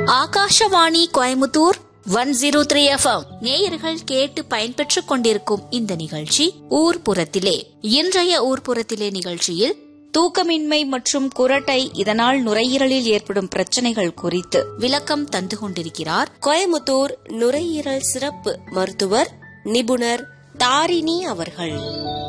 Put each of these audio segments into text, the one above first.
Akashvani Coimbatore one zero three FM நேயர்கள் கேட்டு பயன்பெற்றுக் கொண்டிருக்கும் இந்த நிகழ்ச்சி ஊர்புறத்திலே இன்றைய ஊர்புறத்திலே நிகழ்ச்சியில் தூக்கமின்மை மற்றும் குரட்டை இதனால் நுரையீரலில் ஏற்படும் பிரச்சனைகள் குறித்து விளக்கம் தந்து கொண்டிருக்கிறார் கோயமுத்தூர் நுரையீரல் சிறப்பு மருத்துவர் நிபுணர் தாரிணி அவர்கள்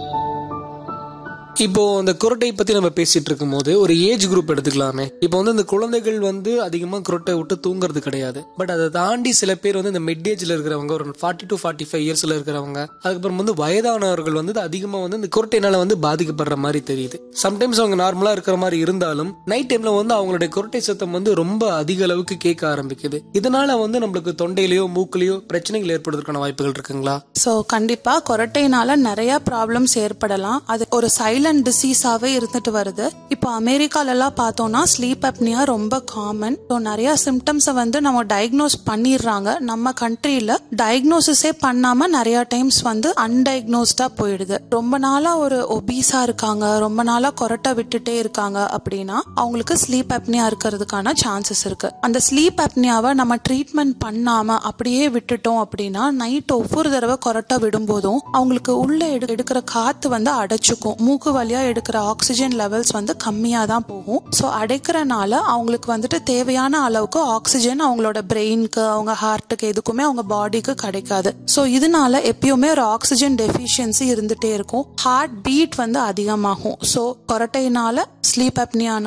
இப்போ இந்த குரட்டை பத்தி நம்ம பேசிட்டு இருக்கும் போது ஒரு ஏஜ் குரூப் எடுத்துக்கலாமே இப்போ வந்து இந்த குழந்தைகள் வந்து அதிகமா குரட்டை விட்டு தூங்குறது கிடையாது பட் அதை தாண்டி சில பேர் வந்து இந்த மிட் ஏஜ்ல இருக்கிறவங்க ஒரு ஃபார்ட்டி டு ஃபார்ட்டி ஃபைவ் இயர்ஸ்ல இருக்கிறவங்க அதுக்கப்புறம் வந்து வயதானவர்கள் வந்து அதிகமா வந்து இந்த குரட்டைனால வந்து பாதிக்கப்படுற மாதிரி தெரியுது சம்டைம்ஸ் அவங்க நார்மலா இருக்கிற மாதிரி இருந்தாலும் நைட் டைம்ல வந்து அவங்களுடைய குரட்டை சத்தம் வந்து ரொம்ப அதிக அளவுக்கு கேட்க ஆரம்பிக்குது இதனால வந்து நம்மளுக்கு தொண்டையிலயோ மூக்குலயோ பிரச்சனைகள் ஏற்படுவதற்கான வாய்ப்புகள் இருக்குங்களா ஸோ கண்டிப்பா கொரட்டைனால நிறைய ப்ராப்ளம்ஸ் ஏற்படலாம் அது ஒரு சைலண்ட் டிசீஸாவே இருந்துட்டு வருது இப்போ அமெரிக்கால எல்லாம் பார்த்தோம்னா ஸ்லீப் அப்னியா ரொம்ப காமன் ஸோ நிறைய சிம்டம்ஸை வந்து நம்ம டயக்னோஸ் பண்ணிடுறாங்க நம்ம கண்ட்ரியில டயக்னோசிஸே பண்ணாம நிறைய டைம்ஸ் வந்து அன்டயக்னோஸ்டா போயிடுது ரொம்ப நாளா ஒரு ஒபீஸா இருக்காங்க ரொம்ப நாளா கொரட்டை விட்டுட்டே இருக்காங்க அப்படின்னா அவங்களுக்கு ஸ்லீப் அப்னியா இருக்கிறதுக்கான சான்சஸ் இருக்கு அந்த ஸ்லீப் அப்னியாவை நம்ம ட்ரீட்மெண்ட் பண்ணாம அப்படியே விட்டுட்டோம் அப்படின்னா நைட் ஒவ்வொரு தடவை கொரட்டை விடும்போதும் அவங்களுக்கு உள்ள எடு- எடுக்கிற காத்து வந்து அடைச்சுக்கும் மூக்கு வழியா எடுக்கிற ஆக்சிஜன் லெவல்ஸ் வந்து கம்மியா தான் போகும் ஸோ அடைக்கிறனால அவங்களுக்கு வந்துட்டு தேவையான அளவுக்கு ஆக்சிஜன் அவங்களோட பிரெயினுக்கு அவங்க ஹார்ட்டுக்கு எதுக்குமே அவங்க பாடிக்கு கிடைக்காது ஸோ இதனால எப்பயுமே ஒரு ஆக்சிஜன் டெஃபிஷியன்சி இருந்துட்டே இருக்கும் ஹார்ட் பீட் வந்து அதிகமாகும் ஸோ கொரட்டையினால ஸ்லீப் அப்னியா